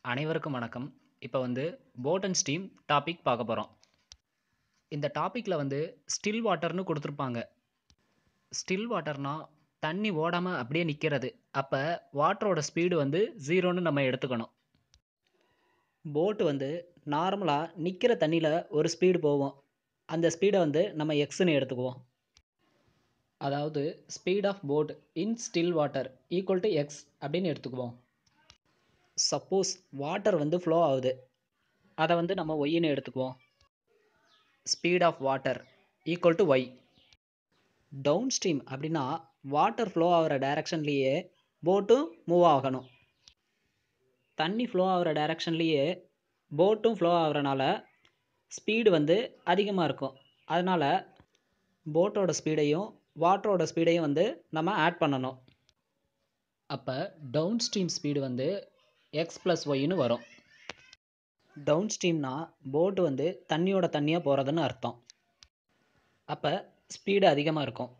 அனைவருக்கும் வணக்கம் இப்போ வந்து போட் அண்ட் ஸ்டீம் டாபிக் பார்க்க போகிறோம் இந்த டாப்பிக்கில் வந்து ஸ்டில் வாட்டர்னு கொடுத்துருப்பாங்க ஸ்டில் வாட்டர்னா தண்ணி ஓடாமல் அப்படியே நிற்கிறது அப்போ வாட்டரோட ஸ்பீடு வந்து ஜீரோன்னு நம்ம எடுத்துக்கணும் போட்டு வந்து நார்மலாக நிற்கிற தண்ணியில் ஒரு ஸ்பீடு போகும் அந்த ஸ்பீடை வந்து நம்ம எக்ஸ்னு எடுத்துக்குவோம் அதாவது speed of boat in still water equal to X அப்படின்னு எடுத்துக்குவோம் சப்போஸ் வாட்டர் வந்து ஃப்ளோ ஆகுது அதை வந்து நம்ம ஒய்ன்னு எடுத்துக்குவோம் speed of water equal to Y downstream அப்படின்னா வாட்டர் ஃப்ளோ ஆகிற டைரக்ஷன்லேயே போட்டும் மூவ் ஆகணும் தண்ணி ஃப்ளோ ஆகிற டைரக்ஷன்லேயே போட்டும் ஃப்ளோ ஆகிறனால ஸ்பீடு வந்து அதிகமாக இருக்கும் அதனால் போட்டோட ஸ்பீடையும் வாட்டரோட ஸ்பீடையும் வந்து நம்ம ஆட் பண்ணணும் அப்போ டவுன் ஸ்ட்ரீம் ஸ்பீடு வந்து எக்ஸ் ப்ளஸ் ஒய்னு வரும் டவுன் ஸ்ட்ரீம்னா போட்டு வந்து தண்ணியோட தண்ணியாக போகிறதுன்னு அர்த்தம் அப்போ ஸ்பீடு அதிகமாக இருக்கும்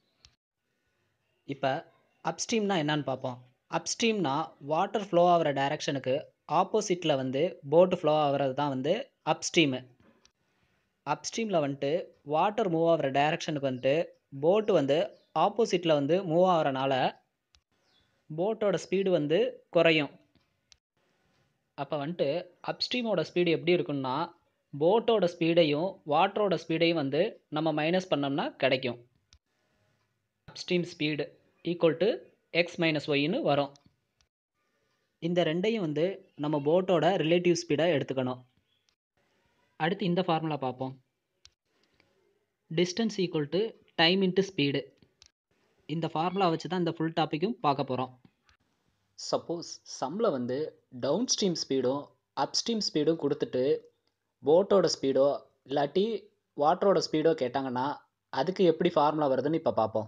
இப்போ அப்ஸ்ட்ரீம்னா என்னன்னு பார்ப்போம் அப்ஸ்ட்ரீம்னா வாட்டர் ஃப்ளோ ஆகிற டைரக்ஷனுக்கு ஆப்போசிட்டில் வந்து போட்டு ஃப்ளோ ஆகிறது தான் வந்து அப்ஸ்ட்ரீமு அப்ஸ்ட்ரீமில் வந்துட்டு வாட்டர் மூவ் ஆகிற டைரக்ஷனுக்கு வந்துட்டு போட்டு வந்து ஆப்போசிட்டில் வந்து மூவ் ஆகிறனால போட்டோட ஸ்பீடு வந்து குறையும் அப்போ வந்துட்டு அப்ஸ்ட்ரீமோட ஸ்பீடு எப்படி இருக்குன்னா போட்டோட ஸ்பீடையும் வாட்டரோட ஸ்பீடையும் வந்து நம்ம மைனஸ் பண்ணோம்னா கிடைக்கும் upstream speed equal to x minus ஒய்னு வரும் இந்த ரெண்டையும் வந்து நம்ம போட்டோட ரிலேட்டிவ் ஸ்பீடை எடுத்துக்கணும் அடுத்து இந்த ஃபார்முலா பார்ப்போம் distance equal to time into speed இந்த ஃபார்முலா வச்சு தான் இந்த ஃபுல் டாப்பிக்கும் பார்க்க போகிறோம் சப்போஸ் சம்மில் வந்து டவுன் ஸ்ட்ரீம் ஸ்பீடும் அப்ஸ்ட்ரீம் ஸ்பீடும் கொடுத்துட்டு போட்டோட ஸ்பீடோ இல்லாட்டி வாட்டரோட ஸ்பீடோ கேட்டாங்கன்னா அதுக்கு எப்படி ஃபார்முலா வருதுன்னு இப்போ பார்ப்போம்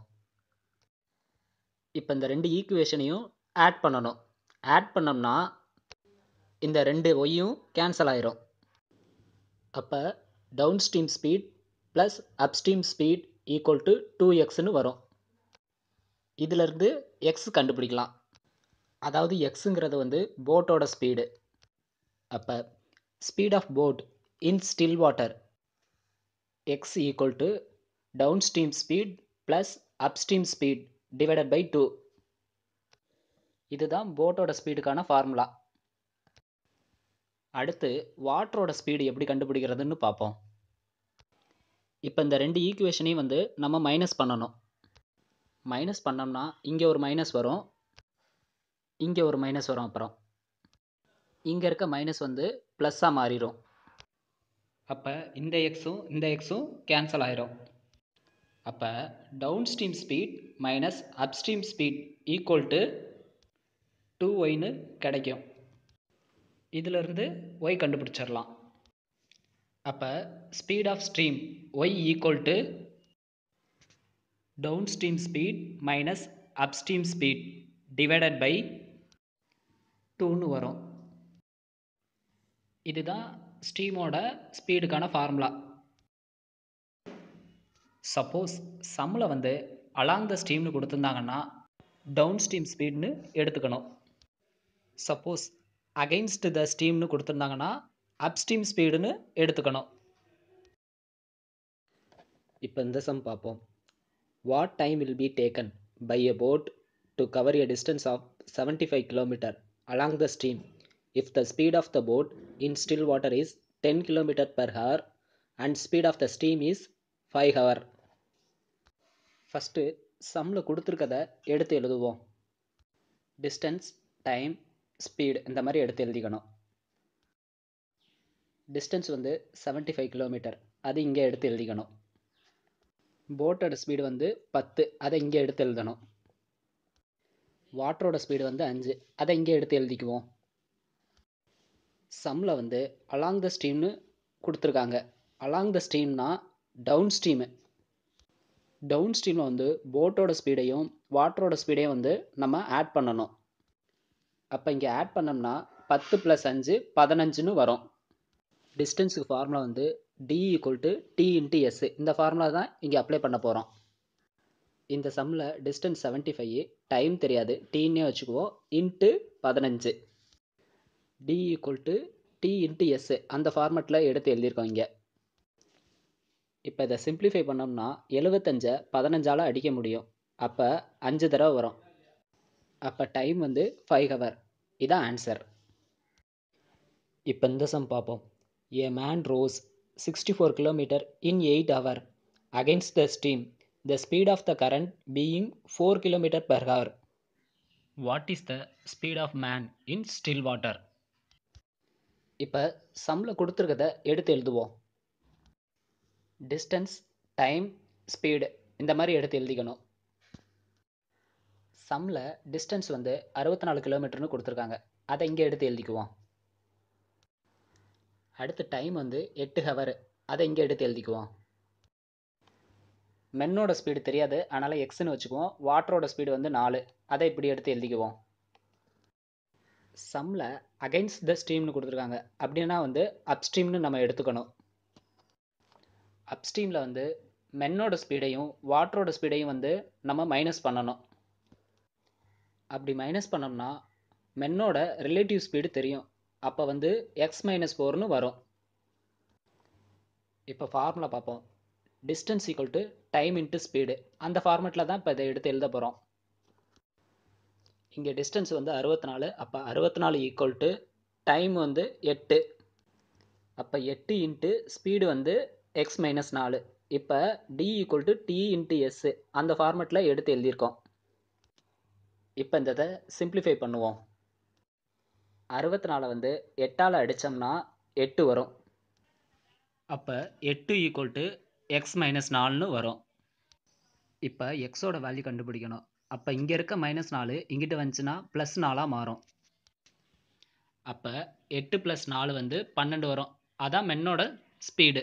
இப்போ இந்த ரெண்டு ஈக்குவேஷனையும் ஆட் பண்ணணும் ஆட் பண்ணோம்னா இந்த ரெண்டு ஒய்யும் கேன்சல் ஆயிரும் அப்போ down stream speed plus upstream speed equal to two எக்ஸ்னு வரும் இதிலிருந்து எக்ஸ் கண்டுபிடிக்கலாம் அதாவது எக்ஸுங்கிறது வந்து போட்டோட ஸ்பீடு அப்போ speed of boat in still water x equal to down stream speed plus upstream speed divided by two இதுதான் போட்டோட ஸ்பீடுக்கான ஃபார்முலா அடுத்து வாட்டரோட ஸ்பீடு எப்படி கண்டுபிடிக்கிறதுன்னு பார்ப்போம் இப்போ இந்த ரெண்டு ஈக்குவேஷனையும் வந்து நம்ம மைனஸ் பண்ணணும் மைனஸ் பண்ணோம்னா இங்கே ஒரு மைனஸ் வரும் இங்கே ஒரு மைனஸ் வரும் அப்புறம் இங்கே இருக்க மைனஸ் வந்து ப்ளஸ்ஸாக மாறிடும் அப்போ இந்த எக்ஸும் இந்த எக்ஸும் கேன்சல் ஆயிரும் அப்போ down stream speed minus upstream speed equal to two ஒய்னு கிடைக்கும் இதிலிருந்து ஒய் கண்டுபிடிச்சிடலாம் அப்போ speed of stream y equal to down stream speed minus upstream speed divided by டூன்னு வரும் இதுதான் ஸ்ட்ரீமோட ஸ்பீடுக்கான ஃபார்முலா சப்போஸ் சம்மில் வந்து அலாங் த ஸ்ட்ரீம்னு கொடுத்துருந்தாங்கன்னா டவுன் ஸ்ட்ரீம் ஸ்பீட்னு எடுத்துக்கணும் சப்போஸ் அகைன்ஸ்ட் த ஸ்ட்ரீம்னு கொடுத்துருந்தாங்கன்னா அப்ஸ்ட்ரீம் ஸ்பீடுன்னு எடுத்துக்கணும் இப்போ இந்த சம் பார்ப்போம் what time will be taken by a boat to cover a distance of seventy five kilometre along the stream if the speed of the boat in still water is ten kilometre per hour and speed of the stream is five hour first சம்மில் கொடுத்துருக்கத எடுத்து எழுதுவோம் distance time speed இந்த மாதிரி எடுத்து எழுதிக்கணும் distance வந்து seventy five kilometre அது இங்கே எடுத்து எழுதிக்கணும் போட்டோட ஸ்பீடு வந்து பத்து அதை இங்கே எடுத்து எழுதணும் வாட்டரோட ஸ்பீடு வந்து அஞ்சு அதை இங்கே எடுத்து எழுதிக்குவோம் சம்மில் வந்து அலாங் த ஸ்ட்ரீம்னு கொடுத்துருக்காங்க அலாங் த ஸ்ட்ரீம்னா டவுன் ஸ்ட்ரீமு டவுன் ஸ்ட்ரீமில் வந்து போட்டோட ஸ்பீடையும் வாட்டரோட ஸ்பீடையும் வந்து நம்ம ஆட் பண்ணணும் அப்போ இங்கே ஆட் பண்ணோம்னா பத்து ப்ளஸ் அஞ்சு பதினஞ்சுன்னு வரும் டிஸ்டன்ஸுக்கு ஃபார்முலா வந்து D equal to T into S இந்த ஃபார்முலா தான் இங்கே அப்ளை பண்ண போகிறோம் இந்த சம்மில் டிஸ்டன்ஸ் செவன்ட்டி ஃபைவ் டைம் தெரியாது டீன்னே வச்சுக்குவோம் இன்ட்டு பதினஞ்சு D equal to T into S அந்த ஃபார்மெட்டில் எடுத்து எழுதியிருக்கோம் இங்கே இப்போ இதை சிம்பிளிஃபை பண்ணோம்னா எழுபத்தஞ்சை பதினஞ்சால் அடிக்க முடியும் அப்போ அஞ்சு தடவை வரும் அப்போ டைம் வந்து ஃபைவ் ஹவர் இதான் ஆன்சர் இப்போ இந்த சம் பார்ப்போம் a man rows sixty four kilometre in eight hour against the stream the speed of the current being four kilometre per hour what is the speed of man in still water இப்போ சம்மில் கொடுத்துருக்கத எடுத்து எழுதுவோம் distance time speed இந்த மாதிரி எடுத்து எழுதிக்கணும் சம்மில் டிஸ்டன்ஸ் வந்து அறுபத்தி நாலு கிலோமீட்டர்னு கொடுத்துருக்காங்க அதை இங்கே எடுத்து எழுதிக்குவோம் அடுத்து டைம் வந்து எட்டு ஹவர் அதை இங்கே எடுத்து எழுதிக்குவோம் மென்னோட ஸ்பீடு தெரியாது அதனால் எக்ஸ்னு வச்சுக்குவோம் வாட்டரோட ஸ்பீடு வந்து நாலு அதை இப்படி எடுத்து எழுதிக்குவோம் சம்மில் அகைன்ஸ்ட் த ஸ்ட்ரீம்னு கொடுத்துருக்காங்க அப்படின்னா வந்து அப்ஸ்ட்ரீம்னு நம்ம எடுத்துக்கணும் அப்ஸ்ட்ரீமில் வந்து மென்னோட ஸ்பீடையும் வாட்டரோட ஸ்பீடையும் வந்து நம்ம மைனஸ் பண்ணணும் அப்படி மைனஸ் பண்ணோம்னா மென்னோட ரிலேட்டிவ் ஸ்பீடு தெரியும் அப்போ வந்து எக்ஸ் மைனஸ் ஃபோர்னு வரும் இப்போ ஃபார்முலா பார்ப்போம் distance equal to time into speed அந்த ஃபார்மெட்டில் தான் இப்போ இதை எடுத்து எழுத போகிறோம் இங்கே டிஸ்டன்ஸ் வந்து அறுபத்தி நாலு அப்போ அறுபத்தி நாலு ஈக்குவல் டு டைம் வந்து எட்டு அப்போ எட்டு இன்ட்டு ஸ்பீடு வந்து எக்ஸ் மைனஸ் நாலு இப்போ D equal to T into S அந்த ஃபார்மெட்டில் எடுத்து எழுதியிருக்கோம் இப்போ இந்த இதை சிம்பிளிஃபை பண்ணுவோம் அறுபத்தி நாலை வந்து எட்டால் அடித்தோம்னா எட்டு வரும் அப்போ எட்டு ஈக்குவல் டு எக்ஸ் மைனஸ் நாலுன்னு வரும் இப்போ எக்ஸோட வேல்யூ கண்டுபிடிக்கணும் அப்போ இங்கே இருக்க மைனஸ் நாலு இங்கிட்டு வந்துச்சுன்னா ப்ளஸ் நாலாக மாறும் அப்போ எட்டு ப்ளஸ் நாலு வந்து பன்னெண்டு வரும் அதான் மென்னோட ஸ்பீடு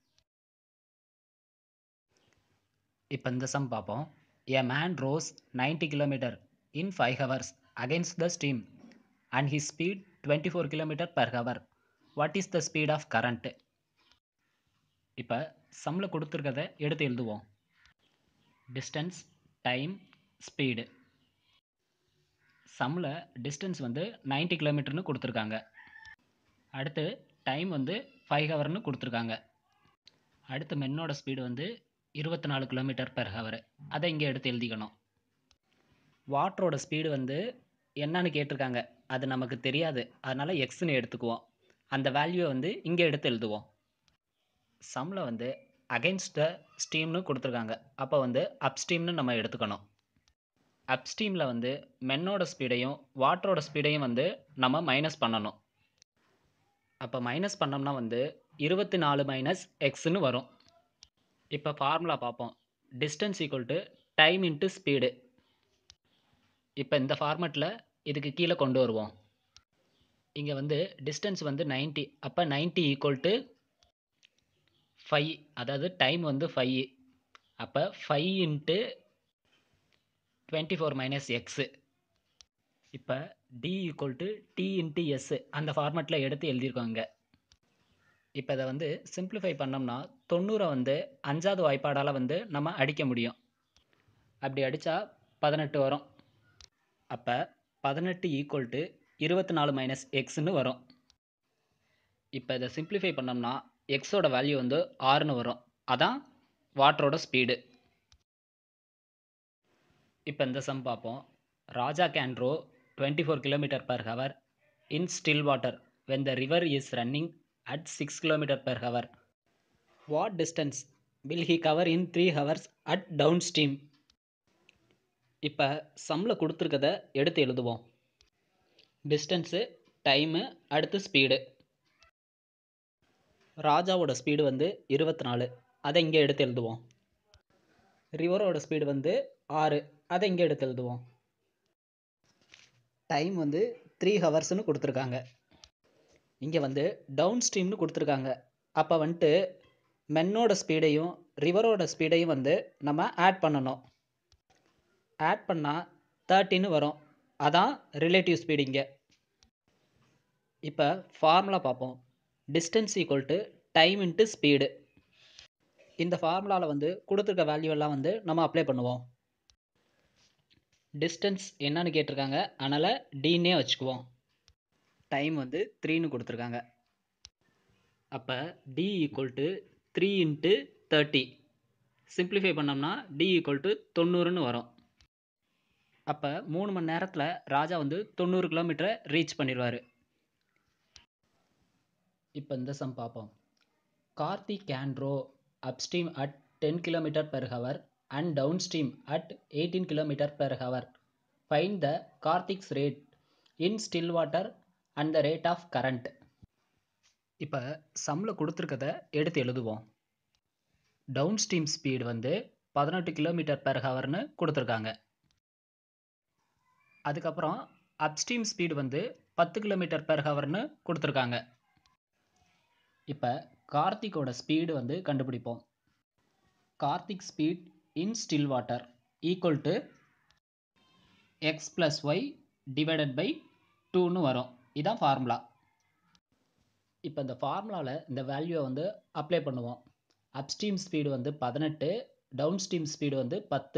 இப்போ இந்த சம் பார்ப்போம் a man rows ninety kilometre in five hours against the stream and his speed twenty four kilometre per hour what is the speed of current இப்போ சம்மில் கொடுத்துருக்கத எடுத்து எழுதுவோம் டிஸ்டன்ஸ் டைம் ஸ்பீடு சம்மில் டிஸ்டன்ஸ் வந்து நைன்ட்டி கிலோமீட்டர்னு கொடுத்துருக்காங்க அடுத்து டைம் வந்து ஃபைவ் ஹவர்னு கொடுத்துருக்காங்க அடுத்து மென்னோட ஸ்பீடு வந்து இருபத்தி நாலு கிலோமீட்டர் பெர் ஹவர் அதை இங்கே எடுத்து எழுதிக்கணும் வாட்டரோட ஸ்பீடு வந்து என்னன்னு கேட்டிருக்காங்க அது நமக்கு தெரியாது அதனால் எக்ஸ்னு எடுத்துக்குவோம் அந்த வேல்யூவை வந்து இங்கே எடுத்து எழுதுவோம் சம்மில் வந்து அகைன்ஸ்ட் த ஸ்டீம்னு கொடுத்துருக்காங்க அப்போ வந்து அப்ஸ்டீம்னு நம்ம எடுத்துக்கணும் அப்ஸ்டீமில் வந்து மென்னோட ஸ்பீடையும் வாட்டரோட ஸ்பீடையும் வந்து நம்ம மைனஸ் பண்ணணும் அப்போ மைனஸ் பண்ணோம்னா வந்து இருபத்தி நாலு மைனஸ் எக்ஸ்னு வரும் இப்போ ஃபார்முலா பார்ப்போம் distance equal to time into speed இப்போ இந்த ஃபார்மெட்டில் இதுக்கு கீழே கொண்டு வருவோம் இங்கே வந்து டிஸ்டன்ஸ் வந்து நைன்ட்டி அப்போ நைன்ட்டி ஈக்குவல் டு ஃபைவ் அதாவது டைம் வந்து ஃபைவ் அப்போ five into twenty four minus x இப்போ D equal to T into S அந்த ஃபார்மெட்டில் எடுத்து எழுதியிருக்கோங்க இப்போ இதை வந்து சிம்பிளிஃபை பண்ணோம்னா தொண்ணூறை வந்து அஞ்சாவது வாய்ப்பாடால் வந்து நம்ம அடிக்க முடியும் அப்படி அடித்தா பதினெட்டு வரும் அப்போ பதினெட்டு ஈக்குவல் டு இருபத்தி நாலு மைனஸ் எக்ஸ்னு வரும் இப்போ இதை சிம்பிளிஃபை பண்ணோம்னா எக்ஸோட வேல்யூ வந்து ஆறுன்னு வரும் அதான் வாட்டரோட ஸ்பீடு இப்போ இந்த சம் பார்ப்போம் Raja can row twenty four kilometre per hour in still water when the river is running at six kilometre per hour what distance will he cover in three hours at down stream இப்போ சம்மில் கொடுத்துருக்கத எடுத்து எழுதுவோம் distance time அடுத்து speed ராஜாவோட speed வந்து இருபத்தி நாலு அதை இங்கே எடுத்து எழுதுவோம் ரிவரோட ஸ்பீடு வந்து ஆறு அதை இங்கே எடுத்து எழுதுவோம் டைம் வந்து த்ரீ ஹவர்ஸ்னு கொடுத்துருக்காங்க இங்கே வந்து டவுன் ஸ்ட்ரீம்னு கொடுத்துருக்காங்க அப்போ வந்துட்டு மென்னோட ஸ்பீடையும் ரிவரோட ஸ்பீடையும் வந்து நம்ம ஆட் பண்ணணும் ஆட் பண்ணால் தேர்ட்டின்னு வரும் அதான் ரிலேட்டிவ் ஸ்பீடு இங்கே இப்போ ஃபார்முலா பார்ப்போம் distance equal to time into speed இந்த ஃபார்முலாவில் வந்து கொடுத்துருக்க வேல்யூ எல்லாம் வந்து நம்ம அப்ளை பண்ணுவோம் டிஸ்டன்ஸ் என்னன்னு கேட்டிருக்காங்க அதனால் டீன்னே வச்சுக்குவோம் டைம் வந்து த்ரீன்னு கொடுத்துருக்காங்க அப்போ T equal to three into thirty simplify பண்ணோம்னா டி ஈக்குவல் டு தொண்ணூறுன்னு வரும் அப்போ மூணு மணி நேரத்தில் ராஜா வந்து தொண்ணூறு கிலோமீட்டரை ரீச் பண்ணிடுவார் இப்போ இந்த சம் பார்ப்போம் Karthi can row upstream at ten kilometre per hour and down stream at eighteen kilometre per hour find the Karthik's rate in still water and the rate of current இப்போ சம்மில் கொடுத்துருக்கத எடுத்து எழுதுவோம் டவுன் ஸ்ட்ரீம் ஸ்பீடு வந்து பதினெட்டு kilometre per ஹவர்னு கொடுத்துருக்காங்க அதுக்கப்புறம் upstream speed வந்து பத்து கிலோமீட்டர் பெர் ஹவர்னு கொடுத்துருக்காங்க இப்போ கார்த்திக்கோட ஸ்பீடு வந்து கண்டுபிடிப்போம் Karthik speed in still water equal to x plus y divided by டூன்னு வரும் இதான் ஃபார்முலா இப்போ இந்த ஃபார்முலாவில் இந்த வேல்யூவை வந்து அப்ளை பண்ணுவோம் அப்ஸ்ட்ரீம் ஸ்பீடு வந்து பதினெட்டு டவுன் ஸ்ட்ரீம் ஸ்பீடு வந்து பத்து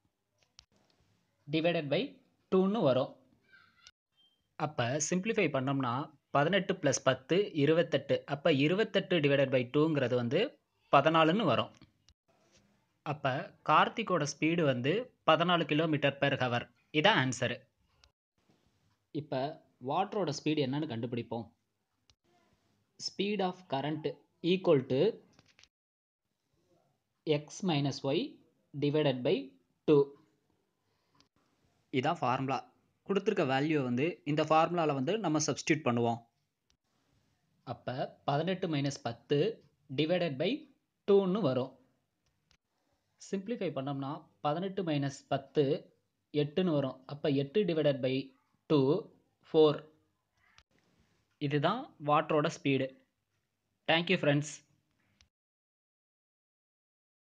டிவைடட் பை டூன்னு வரும் அப்போ சிம்பிளிஃபை பண்ணோம்னா பதினெட்டு ப்ளஸ் பத்து இருபத்தெட்டு அப்போ இருபத்தெட்டு டிவைடட் பை டூங்கிறது வந்து பதினாலுன்னு வரும் அப்போ கார்த்திக்கோட ஸ்பீடு வந்து பதினாலு கிலோமீட்டர் பெர் ஹவர் இதான் ஆன்சரு இப்போ வாட்டரோட ஸ்பீடு என்னன்னு கண்டுபிடிப்போம் speed of current equal to x minus y divided by two இதான் ஃபார்முலா கொடுத்துருக்க வேல்யூ வந்து இந்த ஃபார்முலாவில் வந்து நம்ம சப்ஸ்டியூட் பண்ணுவோம் அப்போ பதினெட்டு மைனஸ் பத்து டிவைடட் பை டூன்னு வரும் சிம்பிளிஃபை பண்ணோம்னா பதினெட்டு மைனஸ் பத்து எட்டுன்னு வரும் அப்போ எட்டு டிவைடட் பை டூ ஃபோர் இதுதான் வாட்டரோட ஸ்பீடு தேங்க்யூ ஃப்ரெண்ட்ஸ்